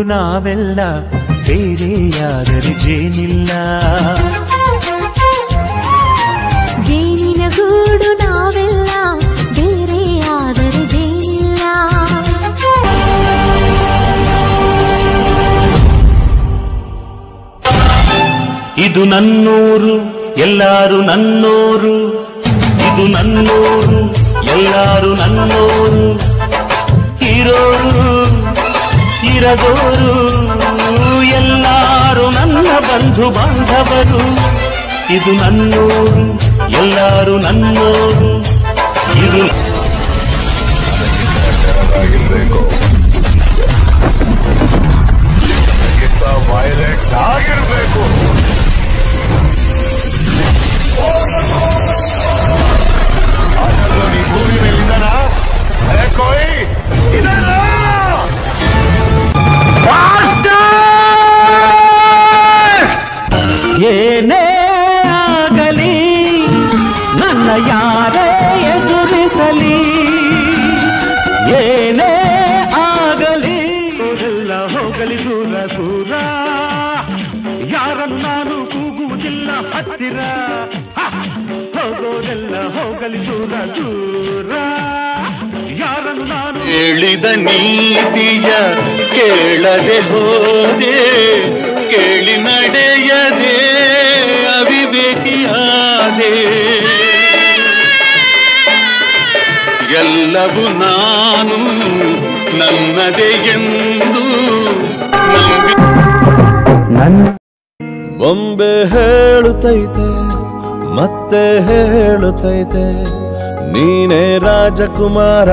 ನಾವೆಲ್ಲ ಬೇರೆಯಾದರೆ ಜೇನಿಲ್ಲ ಜೇನಿನ ಗೂಡು ನಾವೆಲ್ಲ ಬೇರೆ ಆದರೆ ಜೇನಿಲ್ಲ ಇದು ನನ್ನೂರು ಎಲ್ಲಾರು ನನ್ನೋರು ಇದು ನನ್ನೂರು ಎಲ್ಲಾರು ನನ್ನೋರು ಇರೋರು ಇರದೋರು ಎಲ್ಲಾರು ನನ್ನ ಬಂಧು ಬಾಂಧವರು ಇದು ನನ್ನೂರು ಎಲ್ಲಾರು ನನ್ನೋರು ಇದು ವೈಲೆಂಟ್ ಆಗಿರ್ಬೇಕು ಅದರಲ್ಲಿ ಭೂಮಿ ಮೇಲಿದ್ದಾನ ಕೋಯ್ ಇದನ್ನ ಏನೇ ಆಗಲಿ ನನ್ನ ಯಾರೇ ಎದುರಿಸಲಿ ಏನೇ ಆಗಲಿ ಎಲ್ಲ ಹೋಗಲಿ ದೂರ ದೂರ ಯಾರನ್ನಾರು ಕೂಗುವುದಿಲ್ಲ ಹತ್ತಿರ ಹ! ಹೋಗೋದೆಲ್ಲ ಹೋಗಲಿ ದೂರ ದೂರ ಯಾರನ್ನು ನಾನು ಹೇಳಿದ ನೀತಿಯ ಕೇಳದೆ ಹೋದೆ ಕೇಳಿ ನಡೆಯದೆ ಅವಿವೇಕಿಯಾದೆ ಎಲ್ಲವೂ ನಾನು ನನ್ನದೇ ಎಂದು ನಂಬಿ ಬೊಂಬೆ ಹೇಳುತ್ತೈತೆ ಮತ್ತೆ ಹೇಳುತ್ತೈತೆ ನೀನೇ ರಾಜಕುಮಾರ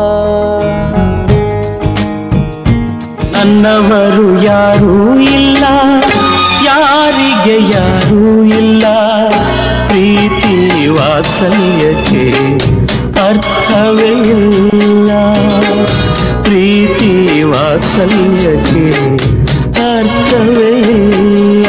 ನನ್ನವರು ಯಾರೂ ಇಲ್ಲ ಯಾರಿಗೆ ಯಾರೂ ಇಲ್ಲ ಪ್ರೀತಿ ವಾತ್ಸಲ್ಯಕ್ಕೆ ಅರ್ಥವೇ ಇಲ್ಲ ಪ್ರೀತಿ ವಾತ್ಸಲ್ಯಕ್ಕೆ ಅರ್ಥವೇ ಇಲ್ಲ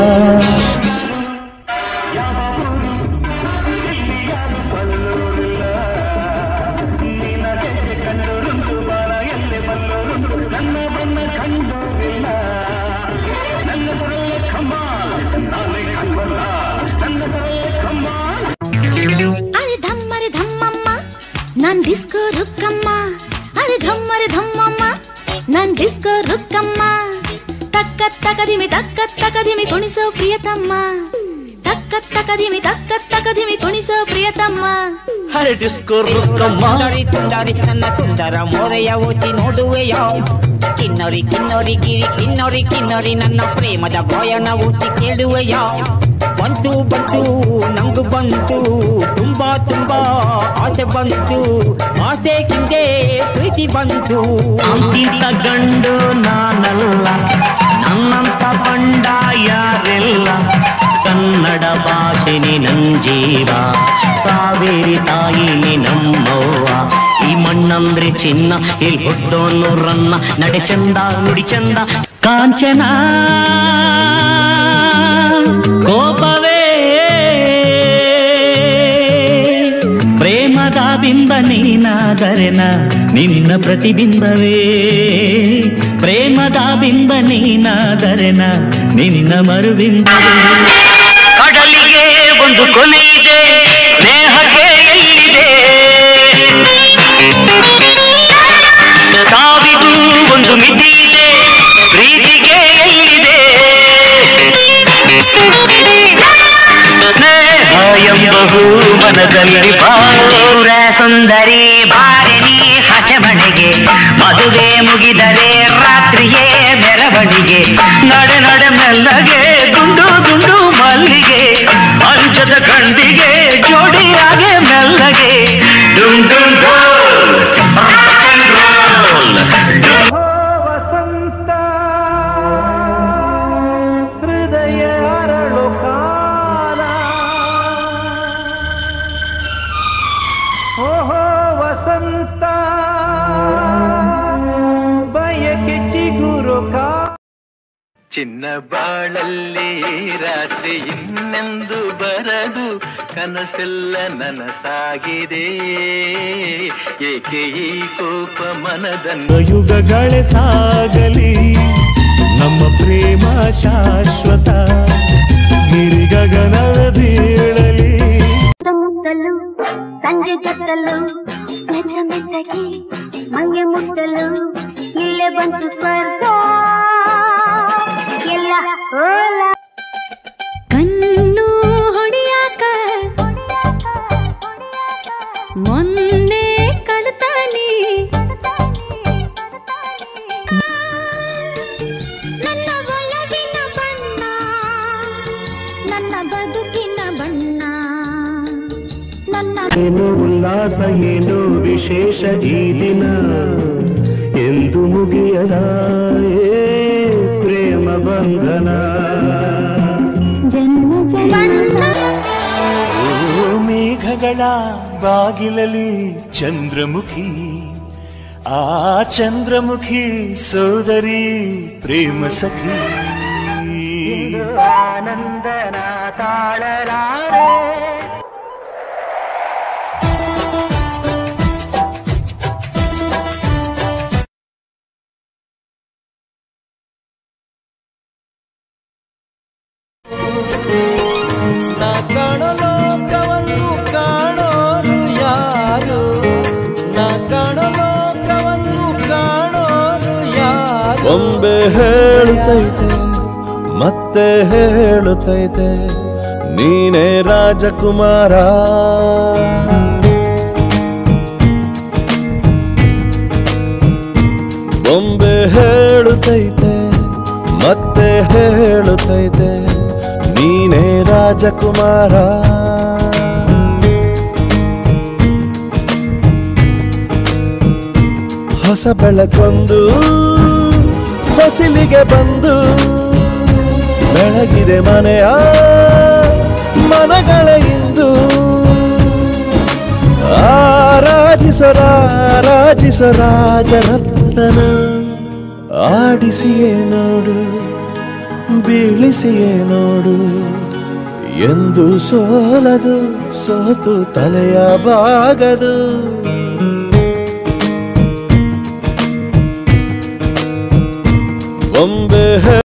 ಅರೆ ಧಮ್ಮರೆ ಧಮ್ಮಮ್ಮ ನಾನ್ ಡಿಸ್ಕೋ ರುಕ್ಕಮ್ಮ ಅರೆ ಧಮ್ಮರೆ ಧಮ್ಮಮ್ಮ ನಾನ್ ಡಿಸ್ಕೋ ರುಕ್ಕಮ್ಮ ತಕ್ಕ ತಕದಿಮಿ ತಕ್ಕ ತಕದಿಮಿ ಕುಣಿಸೋ ಪ್ರಿಯತಮ್ಮ ತಕ್ಕ ತಕದಿಮಿ ತಕ್ಕ ತಕದಿಮಿ ಕುಣಿಸೋ ಪ್ರಿಯತಮ್ಮ ಹರೆ ಡಿಸ್ಕೋ ರುಕ್ಕಮ್ಮ ತುಂಡರಿ ತುಂಡರಿ ನನ್ನ ತುಂಡರ ಮೋರೆಯ ಓಚಿ ನೋಡುವೆಯ ಕಿನ್ನೊರಿ ಕಿನ್ನೊರಿ ಗಿರಿ ಕಿನ್ನೊರಿ ಕಿನ್ನೊರಿ ನನ್ನ ಪ್ರೇಮದ ಗಾಯನ ಊಚಿ ಕೇಳುವೆಯ ಬಂತು ಬಂತು ನಂಗು ಬಂತು ತುಂಬಾ ತುಂಬಾ ಆಸೆ ಬಂತು ಆಸೆ ಕಿಂದೆ ಪ್ರೀತಿ ಬಂತು ಅಂತಿಂತ ಗಂಡು ನಾನಲ್ಲ ನನ್ನಂತ ಬಂಡ ಯಾರೆಲ್ಲ ಕನ್ನಡ ಭಾಷೆನಿ ನನ್ ಜೀವ ಕಾವೇರಿ ತಾಯಿನಿ ನಮ್ಮವ್ವ ಈ ಮಣ್ಣಂದ್ರೆ ಚಿನ್ನ ಇಲ್ಲಿ ಹುಟ್ಟೋನು ರನ್ನ ನಡೆ ಚಂದ ನುಡಿ ಚಂದ ಕಾಂಚನ ಕೋಪವೇ ಪ್ರೇಮದ ಬಿಂಬ ನೀನಾದರೆನ ನಿನ್ನ ಪ್ರತಿಬಿಂಬವೇ ಪ್ರೇಮದ ಬಿಂಬ ನೀನಾದರೆನ ನಿನ್ನ ಮರುಬಿಂಬವೇ ಕಡಲಿಗೆ ಒಂದು ಕೊನೆ ಇದೆ ಸ್ನೇಹಕ್ಕೆ ಎಲ್ಲಿದೆ ಸಾವಿಗೂ ಒಂದು ಮಿತಿ ಇದೆ ಪ್ರೀತಿಗೆ ಎಲ್ಲಿದೆ ಸ್ನೇಹ ಎಂಬಹು ಮನದಲ್ಲಿ ಪೌರ ಸುಂದರಿ ಬಾರಿಣಿ ಹಸೆಮಣೆಗೆ ಮದುವೆ ಮುಗಿದರೆ ರಾತ್ರಿಯೇ ಮೆರವಣಿಗೆ ನಡೆ ನಡೆ ಮೆಲ್ಲಗೆ ಗುಂಡು ಗುಂಡು ಮಲ್ಲಿಗೆ ಅಂಚದ ಗಂಡಿಗೆ ಜೋಡಿಯಾಗೆ ಮೆಲ್ಲಗೆ ಡುಮ್ ಡುಮ್ ಢೋಲ್, rock and roll, ಡುಮ್ ವಸಂತ ಹೃದಯ ಅರಳು ಕಾಲ ಓಹೋ ವಸಂತ ಬಯಕೆ ಚಿಗುರು ಕಾ ಚಿನ್ನ ಬಾಳಲ್ಲಿ ರಾತ್ರಿ ಇನ್ನೆಂದು ಬರದು ಕನಸೆಲ್ಲ ನನಸಾಗಿದೆ ಏಕೆ ಈ ಕೋಪ ಮನದನ್ನು ಯುಗಗಳೇ ಸಾಗಲಿ ನಮ್ಮ ಪ್ರೇಮ ಶಾಶ್ವತ ಗಿರಿಗಗನದ ಬೀಳಲಿ ಮುಟ್ಟಲು ಸಂಜೆ ಜೊತ್ತಲು ಮೆತ್ತ ಮೆತ್ತಗೆ ಮೈಯ ಮುಟ್ಟಲು ಇಲ್ಲೇ ಬಂತು ಸ್ವರ್ಗ ಎಲ್ಲ ಓಲ ಕಣ್ಣು ಹೊಡಿಯಾಕ ಮೊನ್ನೆ ಕಲಿತಾನಿ ನನ್ನ ಒಳಗಿನ ಬಣ್ಣ ನನ್ನ ಬದುಕಿನ ಬಣ್ಣ ನನ್ನ ಏನು ಉಲ್ಲಾಸ ಏನು ವಿಶೇಷ ಈ ದಿನ ಎಂದು ಮುಗಿಯದ ಏ ಪ್ರೇಮ ಬಂಧನ ಜನ್ಮ ಜನ್ಮ ಓ ಮೇಘಗಳ ಬಾಗಿಲಲಿ ಚಂದ್ರಮುಖಿ ಆ ಚಂದ್ರಮುಖಿ ಸೋದರಿ ಪ್ರೇಮ ಸಖಿ ಆನಂದನ ತಾಳಲಾರೆ ನಾ ಕಾಣೋ ಲೋಕವನ್ನು ಕಾಣೋರು ಯಾರು ನಾ ಕಾಣೋ ಲೋಕವನ್ನು ಕಾಣೋರು ಯಾರು ಬೊಂಬೆ ಹೇಳುತ್ತೈತೆ ಮತ್ತೆ ಹೇಳುತ್ತೈತೆ ನೀನೇ ರಾಜಕುಮಾರ ಬೊಂಬೆ ಹೇಳುತ್ತೈತೆ ಮತ್ತೆ ಹೇಳುತ್ತೈತೆ ನೀನೇ ರಾಜಕುಮಾರ ಹೊಸ ಬೆಳಕೊಂದು ಹೊಸಿಲಿಗೆ ಬಂದು ಬೆಳಗಿದೆ ಮನೆಯ ಮನಗಳ ಇಂದು ಆರಾಧಿಸರಾರಾಜಿಸ ರಾಜರತ್ನನ ಆಡಿಸಿಯೇ ನೋಡು ಬೀಳಿಸಿಯೇ ನೋಡು ಎಂದು ಸೋಲದು ಸೋತು ತಲೆಯ ಬಾಗದು ಬೊಂಬೆ